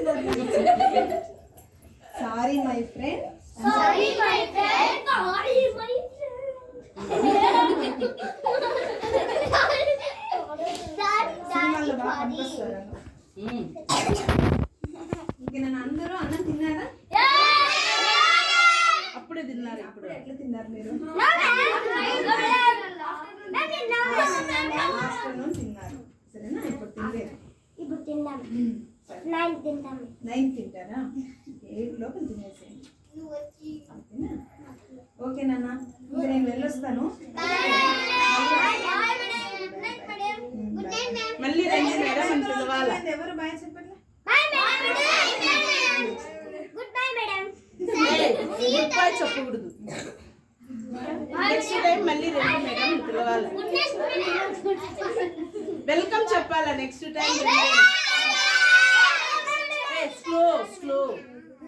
Sorry my friend Sorry, my friend. Sorry, my friend. సినిమాల్లో బాగా కనిపిస్తారు ఇంక నన్ను అందరూ అన్నం తిన్నారా అప్పుడే తిన్నారు ఇప్పుడు ఎట్లా తిన్నారు మీరు ఆఫ్టర్నూన్ తిన్నారు సరేనా ఇప్పుడు తినలేదు ఇప్పుడు తిందాం నైన్ తిందాం నైన్ తింటారా ఎయిట్ లోపల తినేసేయండి ఓకేనా ఓకే నాన్న ఇంకా నేను వెళ్ళొస్తాను మళ్ళీ రండి మేడం అని పిలవాలా ఎవరు బాయ్ చెప్పండి good bye madam good bye చెప్పకూడదు నెక్స్ట్ టైం మళ్ళీ రండి మేడం అని పిలవాలా వెల్కమ్ చెప్పాలా నెక్స్ట్ టైం స్లో స్లో